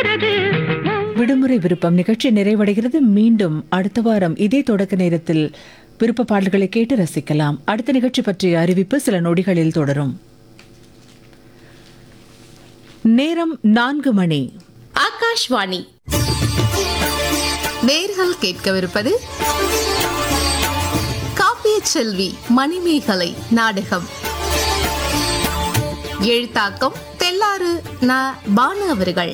வருகிறது விடுமுறை விருப்பம் நிகழ்ச்சி நிறைவடைகிறது மீண்டும் அடுத்த வாரம் இதே தொடக்க நேரத்தில் விருப்ப பாடல்களை கேட்டு ரசிக்கலாம் அடுத்த நிகழ்ச்சி பற்றிய அறிவிப்பு சில நொடிகளில் தொடரும் நேரம் நான்கு மணி ஆகாஷ்வாணி நேர்கள் கேட்கவிருப்பது காப்பிய செல்வி மணிமேகலை நாடகம் எழுத்தாக்கம் தெல்லாறு ந பானு அவர்கள்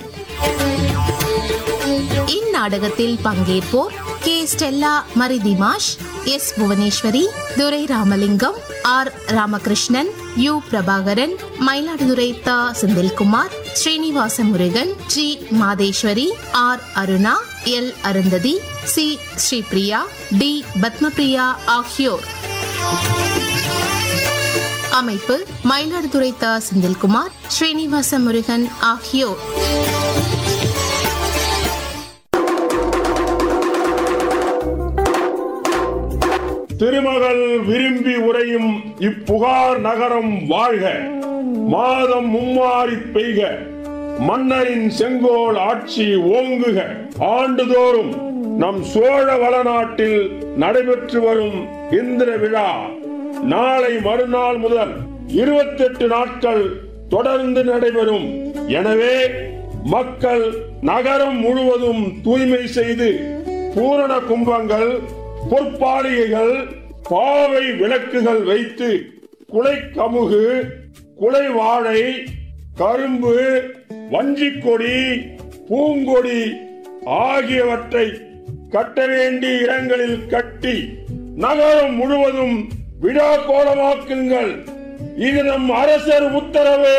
இந்நாடகத்தில் பங்கேற்போர் K Stella Marithimash S Bhuvaneswari Durai Ramalingam R Ramakrishnan U Prabhakaran Mayiladuthurai த Senthilkumar Srinivasa Murugan G Madheswari R Aruna L Arundhathi C Sripriya D Padmapriya ஆகியோர் அமைப்பு மயிலாடுதுறை த செந்தில்குமார் ஸ்ரீனிவாச முருகன் ஆகியோர் திருமகள் விரும்பி உரையும் இப்புகார் நகரம் வாழ்க மாதம் மும்மாறி பெய்க மன்னரின் செங்கோல் ஆட்சி ஓங்குக ஆண்டுதோறும் நம் சோழ வளநாட்டில் நடைபெற்று வரும் இந்திர விழா நாளை மறுநாள் முதல் இருபத்தெட்டு நாட்கள் தொடர்ந்து நடைபெறும் எனவே மக்கள் நகரம் முழுவதும் தூய்மை செய்து பூரண கும்பங்கள் பொற்பாலிகைகள் பாவை விளக்குகள் வைத்து குலை கமுகு குலை வாழை கரும்பு வஞ்சிக்கொடி பூங்கொடி ஆகியவற்றை கட்ட வேண்டிய இடங்களில் கட்டி நகரம் முழுவதும் விழா கோலமாக்குங்கள் இது நம் அரசர் உத்தரவு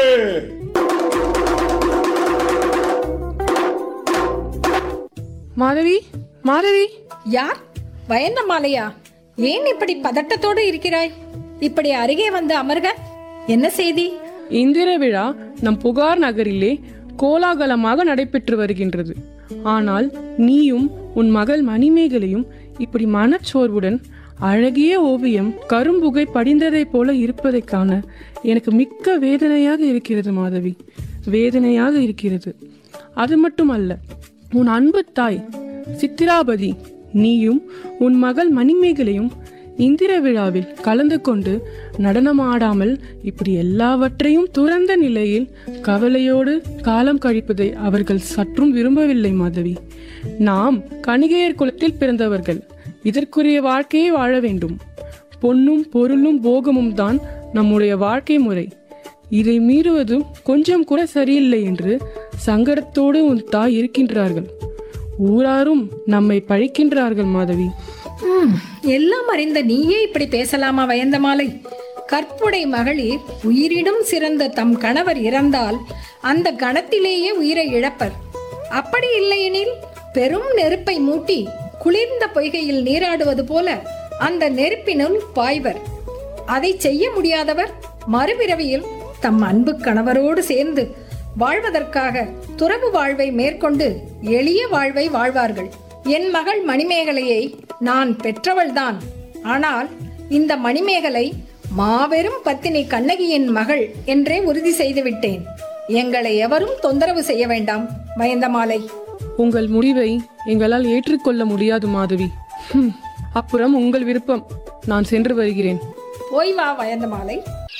மாதவி மாதவி யார் வயந்தமாலையா ஏன் இப்படி பதட்டத்தோடு இருக்கிறாய் இப்படி அருகே வந்து அமர்க என்ன செய்தி இந்திர விழா நம் புகார் நகரிலே கோலாகலமாக நடைபெற்று வருகின்றது ஆனால் நீயும் உன் மகள் மணிமேகலையும் இப்படி மனச்சோர்வுடன் அழகிய ஓவியம் கரும்புகை படிந்ததைப் போல இருப்பதைக் காண எனக்கு மிக்க வேதனையாக இருக்கிறது மாதவி வேதனையாக இருக்கிறது அது மட்டுமல்ல உன் அன்பு தாய் சித்திராபதி நீயும் உன் மகள் மணிமேகலையும் இந்திர விழாவில் கலந்து கொண்டு நடனமாடாமல் இப்படி எல்லாவற்றையும் துறந்த நிலையில் கவலையோடு காலம் கழிப்பதை அவர்கள் சற்றும் விரும்பவில்லை மாதவி நாம் கணிகையர் குலத்தில் பிறந்தவர்கள் இதற்குரிய வாழ்க்கையை வாழ வேண்டும் பொன்னும் பொருளும் போகமும் தான் நம்முடைய வாழ்க்கை முறை இதை மீறுவதும் கொஞ்சம் கூட சரியில்லை என்று சங்கடத்தோடு உன் தாய் இருக்கின்றார்கள் ஊராரும் நம்மை பழிக்கின்றார்கள் மாதவி ம், எல்லாம் அறிந்த நீயே இப்படி பேசலாமா வயந்தமாலை கற்புடை மகளிர் உயிரிடும் சிறந்த தம் கணவர் இறந்தால் அந்த கணத்திலேயே உயிரை இழப்பர் அப்படி இல்லையெனில் பெரும் நெருப்பை மூட்டி குளிர்ந்த பொய்கையில் நீராடுவது போல அந்த நெருப்பினுள் பாய்வர் அதை செய்ய முடியாதவர் மறுபிறவியில் தம் அன்பு கணவரோடு சேர்ந்து வாழ்வதற்காக துறவு வாழ்வை மேற்கொண்டு எளிய வாழ்வை வாழ்வார்கள் என் மகள் மணிமேகலையை நான் பெற்றவள்தான் ஆனால் இந்த மணிமேகலை மாபெரும் பத்தினி கண்ணகியின் மகள் என்றே உறுதி செய்துவிட்டேன் எங்களை எவரும் தொந்தரவு செய்ய வேண்டாம் வயந்தமாலை உங்கள் முடிவை எங்களால் ஏற்றுக்கொள்ள முடியாது மாதவி ஹம், அப்புறம் உங்கள் விருப்பம் நான் சென்று வருகிறேன் போய் வா வயந்தமாலை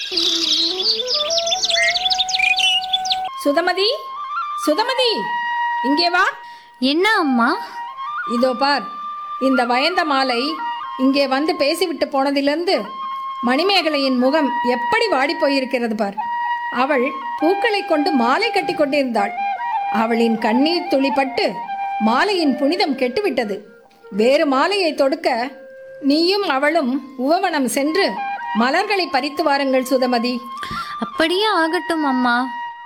சுதமதி சுதமதி இங்கே வா என்ன அம்மா இதோ பார் இந்த வயந்த மாலை இங்கே வந்து பேசிவிட்டு போனதிலிருந்து மணிமேகலையின் முகம் எப்படி வாடி போயிருக்கிறது பார் அவள் பூக்களை கொண்டு மாலை கட்டி கொண்டிருந்தாள் அவளின் கண்ணீர் துளிப்பட்டு மாலையின் புனிதம் கெட்டுவிட்டது வேறு மாலையை தொடுக்க நீயும் அவளும் உவவனம் சென்று மலர்களை பறித்து வாருங்கள் சுதமதி அப்படியே ஆகட்டும் அம்மா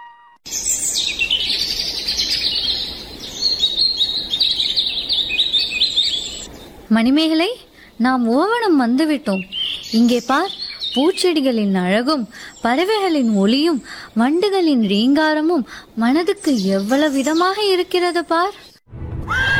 மணிமேகலை நாம் ஓவனம் வந்துவிட்டோம் இங்கே பார் பூச்செடிகளின் அழகும் பறவைகளின் ஒளியும் வண்டுகளின் ரீங்காரமும் மனதுக்கு எவ்வளவு விதமாக இருக்கிறது பார்